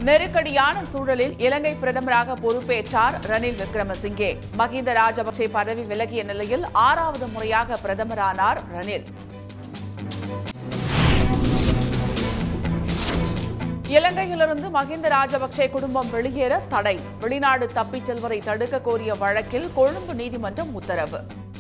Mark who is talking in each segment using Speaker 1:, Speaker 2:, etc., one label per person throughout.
Speaker 1: நெருக்கடியான சூழலில் இலங்கை பிரதமராக பொறுப்பேற்றார் ரணில் விக்ரமசிங்கே மஹிந்த ராஜபக்சே பதவி விலகிய நிலையில் ஆறாவது முறையாக பிரதமரானார் ரணில் இலங்கையிலிருந்து மஹிந்த ராஜபக்சே குடும்பம் வெளியேற தடை வெளிநாடு தப்பிச் செல்வதை தடுக்க கோரிய வழக்கில் கொழும்பு நீதிமன்றம் உத்தரவு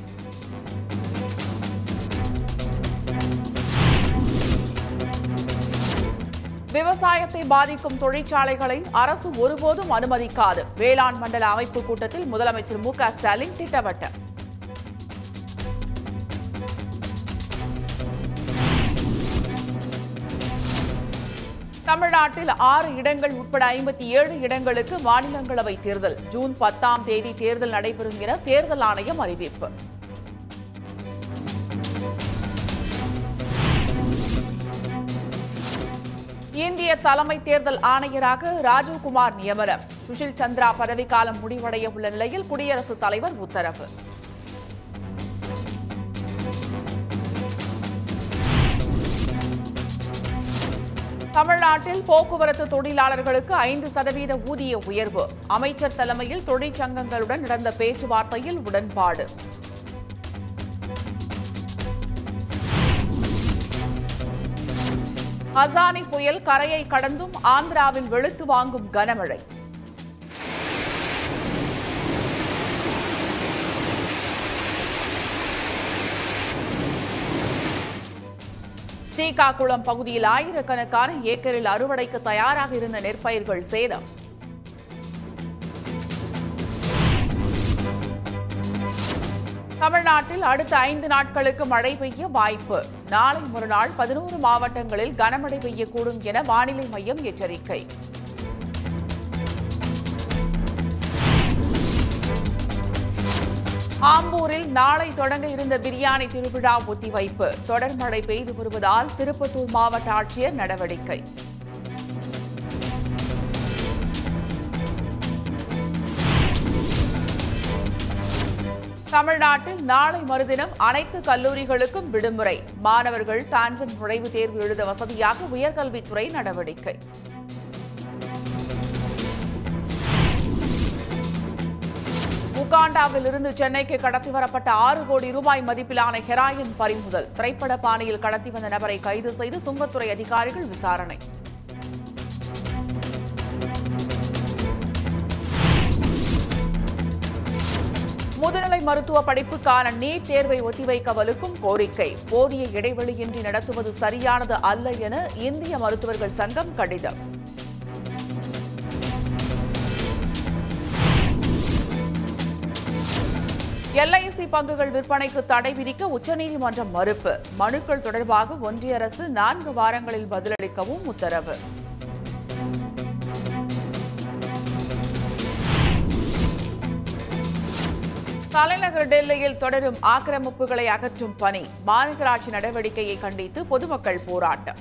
Speaker 1: விவசாயத்தை பாதிக்கும் தொழிற்சாலைகளை அரசு ஒருபோதும் அனுமதிக்காது வேளாண் மண்டல அமைப்பு கூட்டத்தில் முதலமைச்சர் மு க ஸ்டாலின் திட்டவட்டம் தமிழ்நாட்டில் ஆறு இடங்கள் உட்பட ஐம்பத்தி ஏழு இடங்களுக்கு மாநிலங்களவை தேர்தல் ஜூன் பத்தாம் தேதி தேர்தல் நடைபெறும் என தேர்தல் ஆணையம் அறிவிப்பு இந்திய தலைமை தேர்தல் ஆணையராக ராஜீவ்குமார் நியமனம் சுஷில் சந்திரா பதவிக்காலம் முடிவடைய உள்ள நிலையில் குடியரசுத் தலைவர் உத்தரவு தமிழ்நாட்டில் போக்குவரத்து தொழிலாளர்களுக்கு ஐந்து சதவீத ஊதிய உயர்வு அமைச்சர் தலைமையில் தொழிற்சங்கங்களுடன் நடந்த பேச்சுவார்த்தையில் உடன்பாடு ஹசானி புயல் கரையை கடந்தும் ஆந்திராவில் வெளுத்து வாங்கும் கனமழை ஸ்ரீகாகுளம் பகுதியில் ஆயிரக்கணக்கான ஏக்கரில் அறுவடைக்கு தயாராக இருந்த நெற்பயிர்கள் சேதம் தமிழ்நாட்டில் அடுத்த ஐந்து நாட்களுக்கு மழை பெய்ய வாய்ப்பு நாளை மறுநாள் பதினோரு மாவட்டங்களில் கனமழை பெய்யக்கூடும் என வானிலை மையம் எச்சரிக்கை ஆம்பூரில் நாளை தொடங்க இருந்த பிரியாணி திருவிழா ஒத்திவைப்பு தொடர் மழை பெய்து வருவதால் திருப்பத்தூர் மாவட்ட ஆட்சியர் நடவடிக்கை தமிழ்நாட்டில் நாளை மறுதினம் அனைத்து கல்லூரிகளுக்கும் விடுமுறை மாணவர்கள் டான்சன் நுழைவுத் தேர்வு எழுத வசதியாக உயர்கல்வித்துறை நடவடிக்கை உகாண்டாவில் இருந்து சென்னைக்கு கடத்தி வரப்பட்ட ஆறு கோடி ரூபாய் மதிப்பிலான ஹெராயின் பறிமுதல் திரைப்பட பாணியில் கடத்தி வந்த நபரை கைது செய்து சுங்கத்துறை அதிகாரிகள் விசாரணை முதுநிலை மருத்துவ படிப்புக்கான நீட் தேர்வை ஒத்திவைக்க வலுக்கும் கோரிக்கை போதிய இடைவெளியின்றி நடத்துவது சரியானது அல்ல என இந்திய மருத்துவர்கள் சங்கம் கடிதம் எல்ஐசி பங்குகள் விற்பனைக்கு தடை விதிக்க உச்சநீதிமன்றம் மறுப்பு மனுக்கள் தொடர்பாக ஒன்றிய அரசு நான்கு வாரங்களில் பதிலளிக்கவும் உத்தரவு தலைநகர் டெல்லியில் தொடரும் ஆக்கிரமிப்புகளை அகற்றும் பணி மாநகராட்சி நடவடிக்கையை கண்டித்து பொதுமக்கள் போராட்டம்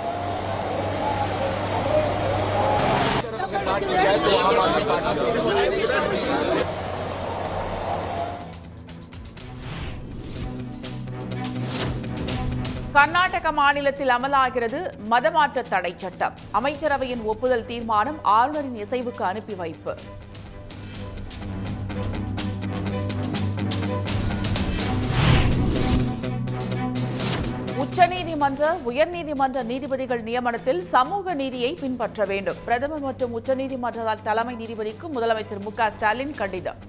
Speaker 1: கர்நாடக மாநிலத்தில் அமலாகிறது மதமாற்ற தடை சட்டம் அமைச்சரவையின் ஒப்புதல் தீர்மானம் ஆளுநரின் இசைவுக்கு அனுப்பி வைப்பு உச்சநீதிமன்ற உயர்நீதிமன்ற நீதிபதிகள் நியமனத்தில் சமூக நீதியை பின்பற்ற வேண்டும் பிரதமர் மற்றும் உச்சநீதிமன்ற தலைமை நீதிபதிக்கு முதலமைச்சர் மு க ஸ்டாலின் கடிதம்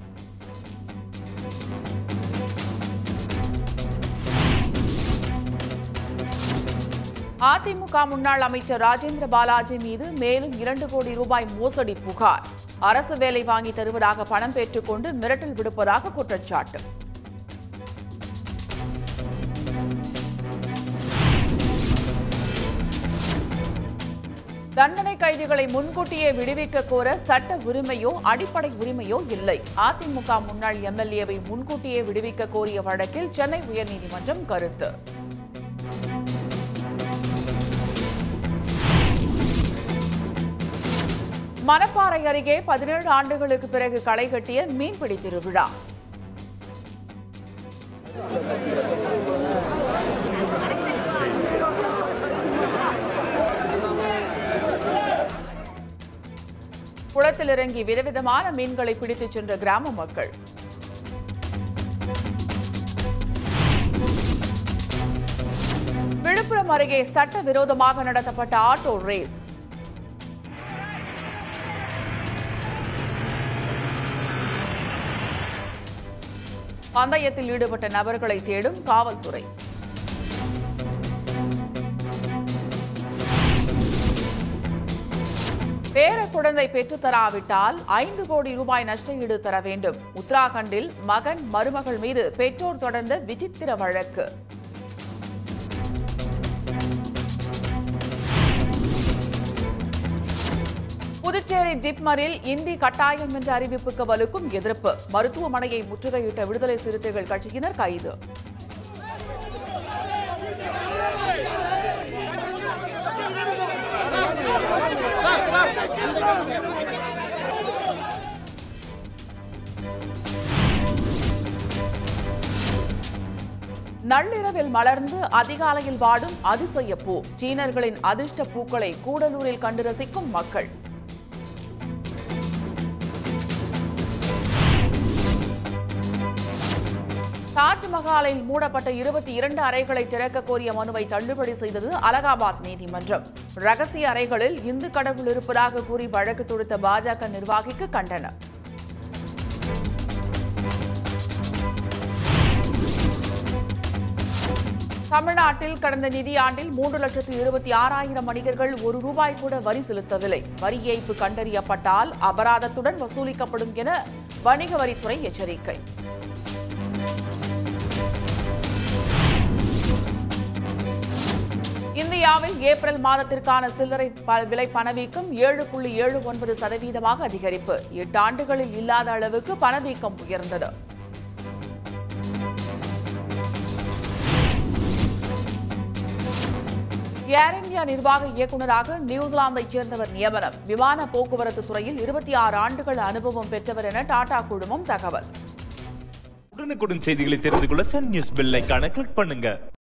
Speaker 1: அதிமுக முன்னாள் அமைச்சர் ராஜேந்திர பாலாஜி மீது மேலும் இரண்டு கோடி ரூபாய் மோசடி புகார் அரசு வேலை வாங்கி தருவதாக பணம் பெற்றுக்கொண்டு மிரட்டல் விடுப்பதாக குற்றச்சாட்டு தண்டனை கைதிகளை முன்கூட்டியே விடுவிக்க கோர சட்ட உரிமையோ அடிப்படை உரிமையோ இல்லை அதிமுக முன்னாள் எம்எல்ஏவை முன்கூட்டியே விடுவிக்க கோரிய வழக்கில் சென்னை உயர்நீதிமன்றம் கருத்து மணப்பாறை அருகே பதினேழு ஆண்டுகளுக்கு பிறகு களை கட்டிய மீன்பிடி திருவிழா குளத்தில் இறங்கி விதவிதமான மீன்களை பிடித்துச் சென்ற கிராம மக்கள் விழுப்புரம் அருகே சட்டவிரோதமாக நடத்தப்பட்ட ஆட்டோ ரேஸ் பந்தயத்தில் ஈடுபட்ட நபர்களை தேடும் காவல்துறை பேர குழந்தை பெற்றுத் தராவிட்டால் ஐந்து கோடி ரூபாய் நஷ்ட ஈடு தர வேண்டும் உத்தராகண்டில் மகன் மருமகள் மீது பெற்றோர் தொடர்ந்த விசித்திர வழக்கு புதுச்சேரி ஜிப்மரில் இந்தி கட்டாயம் என்ற அறிவிப்புக்கு வலுக்கும் எதிர்ப்பு மருத்துவமனையை முற்றுகையிட்ட விடுதலை சிறுத்தைகள் கட்சியினர் கைது நள்ளிரவில் மலர்ந்து அதிகாலையில் வாடும் அதிசய பூ சீனர்களின் அதிர்ஷ்ட பூக்களை கூடலூரில் கண்டு ரசிக்கும் மக்கள் தாஜ்மஹாலில் மூடப்பட்ட இருபத்தி இரண்டு அறைகளை திறக்க கோரிய மனுவை தள்ளுபடி செய்தது அலகாபாத் நீதிமன்றம் ரகசிய அறைகளில் இந்து கடவுள் இருப்பதாக கூறி வழக்கு தொடுத்த பாஜக நிர்வாகிக்கு கண்டனம் தமிழ்நாட்டில் கடந்த நிதியாண்டில் மூன்று லட்சத்து இருபத்தி ஆறாயிரம் வணிகர்கள் ஒரு ரூபாய் கூட வரி செலுத்தவில்லை வரி ஏய்ப்பு கண்டறியப்பட்டால் அபராதத்துடன் வசூலிக்கப்படும் என வணிக வரித்துறை எச்சரிக்கை இந்தியாவில் ஏப்ரல் மாதத்திற்கான சில்லறை ப- விலை பணவீக்கம் ஏழு புள்ளி ஏழு ஒன்பது சதவீதமாக அதிகரிப்பு எட்டு ஆண்டுகளில் இல்லாத அளவுக்கு பணவீக்கம் உயர்ந்தது ஏர் இந்தியா நிர்வாக இயக்குநராக நியூசிலாந்தைச் சேர்ந்தவர் நியமனம் விமான போக்குவரத்து துறையில் இருபத்தி ஆறு ஆண்டுகள் அனுபவம் பெற்றவர் என டாடா குழுமம் தகவல்
Speaker 2: உடனுக்குடன் செய்திகளை தெரிந்து கொள்ள சன் நியூஸ் பெல் ஐகானை கிளிக் பண்ணுங்க